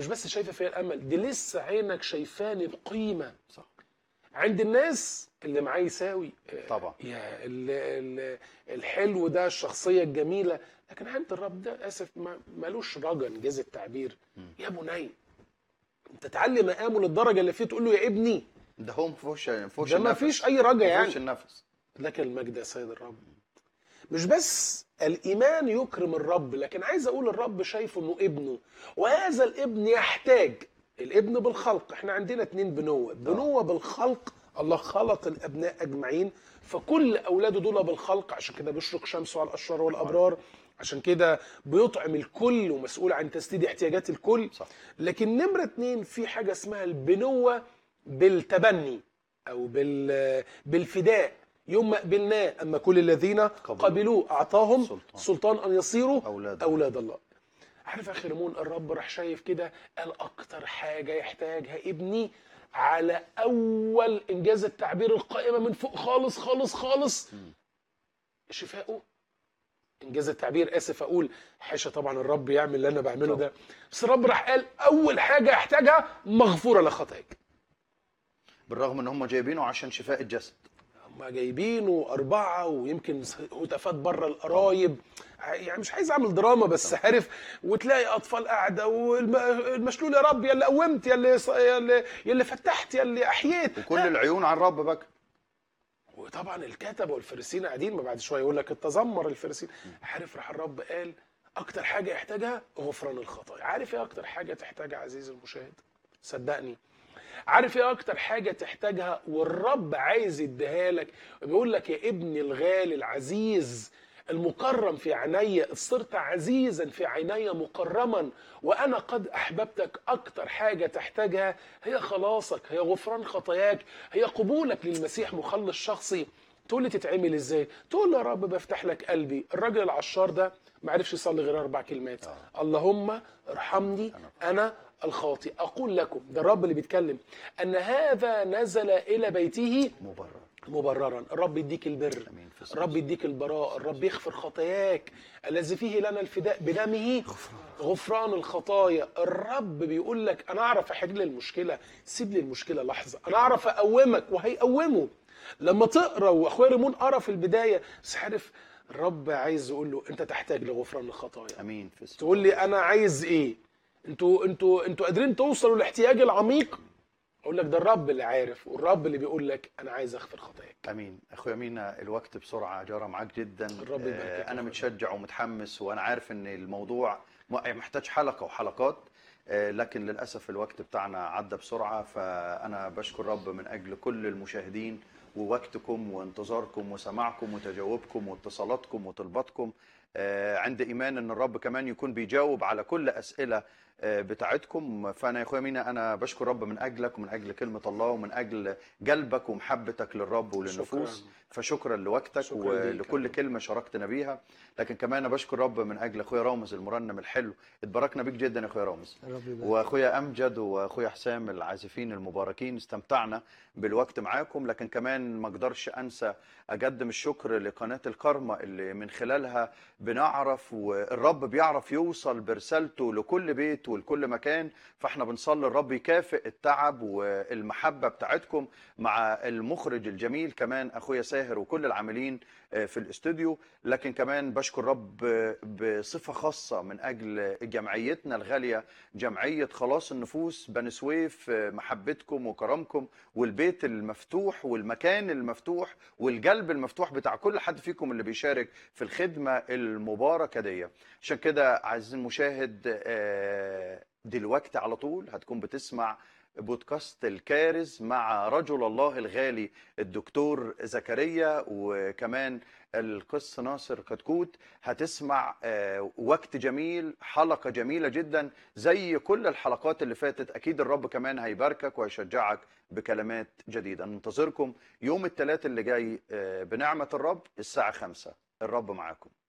بس شايفه فيا الامل دي لسه عينك شايفاني بقيمه صح عند الناس اللي معاه يساوي آه، طبعا يا ال ال الحلو ده الشخصيه الجميله لكن عند الرب ده اسف ما- ملوش رجا انجاز التعبير يا بني انت تعلي مقامه للدرجه اللي فيه تقول له يا ابني ده هو مفهوش مفهوش ده ما النفس. فيش اي رجا يعني مفهوش النفس لك المجد يا سيد الرب مش بس الايمان يكرم الرب لكن عايز اقول الرب شايفه انه ابنه وهذا الابن يحتاج الابن بالخلق احنا عندنا اتنين بنوه بنوه بالخلق الله خلق الابناء اجمعين فكل اولاده دول بالخلق عشان كده بيشرق شمسه على الاشرار والابرار عشان كده بيطعم الكل ومسؤول عن تسديد احتياجات الكل صح لكن نمرة اتنين في حاجة اسمها البنوة بالتبني أو بال بالفداء يوم ما قبلناه أما كل الذين قبلوه أعطاهم سلطان. سلطان أن يصيروا أولاد أولاد الله عارف يا أخي ريمون الرب راح شايف كده قال أكتر حاجة يحتاجها ابني على أول إنجاز التعبير القائمة من فوق خالص خالص خالص شفائه انجاز التعبير اسف اقول حاشا طبعا الرب يعمل اللي انا بعمله ده بس الرب راح قال اول حاجه يحتاجها مغفوره لخطاياك بالرغم ان هم جايبينه عشان شفاء الجسد هم جايبينه اربعه ويمكن هتافات بره القرايب يعني مش عايز اعمل دراما بس عارف وتلاقي اطفال قاعده والمشلول يا رب يا اللي قومت يا اللي يا اللي, يا اللي فتحت يا اللي احييت وكل العيون على الرب بقى وطبعا الكتبه والفريسين قاعدين ما بعد شويه يقول لك التذمر الفريسين عارف راح الرب قال اكتر حاجه يحتاجها غفران الخطايا عارف ايه اكتر حاجه تحتاجها عزيزي المشاهد صدقني عارف ايه اكتر حاجه تحتاجها والرب عايز يديها لك بيقول لك يا ابني الغالي العزيز المكرم في عيني صرت عزيزا في عيني مكرما وانا قد احببتك اكتر حاجه تحتاجها هي خلاصك هي غفران خطاياك هي قبولك للمسيح مخلص شخصي تقول لي تتعمل ازاي تقول له يا رب بفتح لك قلبي الراجل العشار ده ما عرفش يصلي غير اربع كلمات اللهم ارحمني انا الخاطئ اقول لكم ده الرب اللي بيتكلم ان هذا نزل الى بيته مبرر مبررا الرب يديك البر امين في اسم الرب يديك البراء الرب يغفر خطاياك الذي فيه لنا الفداء بدمه غفران الخطايا الرب بيقول لك انا اعرف احل المشكله سيب لي المشكله لحظه انا اعرف اقومك وهيقومه لما تقرا واخويا ريمون قرا في البدايه بس عارف الرب عايز يقول له انت تحتاج لغفران الخطايا امين في اسم تقول لي انا عايز ايه انتوا انتوا انتوا قادرين توصلوا لاحتياجي العميق اقول لك ده الرب اللي عارف والرب اللي بيقول لك انا عايز اغفر خطاياك امين اخويا مينا الوقت بسرعه جرى معاك جدا الرب يبارك آه، فيك يا انا أخويا. متشجع ومتحمس وانا عارف ان الموضوع م- محتاج حلقه وحلقات آه، لكن للاسف الوقت بتاعنا عدى بسرعه فانا بشكر رب من اجل كل المشاهدين ووقتكم وانتظاركم وسماعكم وتجاوبكم واتصالاتكم وطلباتكم آه، عندي ايمان ان الرب كمان يكون بيجاوب على كل اسئله آه، بتاعتكم فانا يا اخويا مينا انا بشكر رب من اجلك ومن اجل كلمه الله ومن اجل قلبك ومحبتك للرب وللنفوس شكراً. فشكرا لوقتك شكراً ليك ولكل يا رب. كلمه شاركتنا بيها لكن كمان انا بشكر رب من اجل اخويا رامز المرنم الحلو اتباركنا بيك جدا يا اخويا رامز الرب يبارك واخويا امجد واخويا حسام العازفين المباركين استمتعنا بالوقت معاكم لكن كمان ما اقدرش انسى اقدم الشكر لقناه الكرمة اللي من خلالها بنعرف والرب بيعرف يوصل برسالته لكل بيت ولكل مكان فاحنا بنصلي الرب يكافئ التعب والمحبه بتاعتكم مع المخرج الجميل كمان اخويا ساهر وكل العاملين آه، في الاستوديو لكن كمان بشكر رب بصفه خاصه من اجل جمعيتنا الغاليه جمعيه خلاص النفوس بني سويف آه، محبتكم وكرمكم والبيت المفتوح والمكان المفتوح والقلب المفتوح بتاع كل حد فيكم اللي بيشارك في الخدمه المباركه دي عشان كده عزيزي المشاهد آه، دلوقتي على طول هتكون بتسمع بودكاست الكارز مع رجل الله الغالي الدكتور زكريا وكمان القس ناصر كتكوت هتسمع آه، وقت جميل حلقة جميلة جدا زي كل الحلقات اللي فاتت أكيد الرب كمان هيباركك وهيشجعك بكلمات جديدة ننتظركم يوم الثلاث اللي جاي آه، بنعمة الرب الساعة خمسة الرب معاكم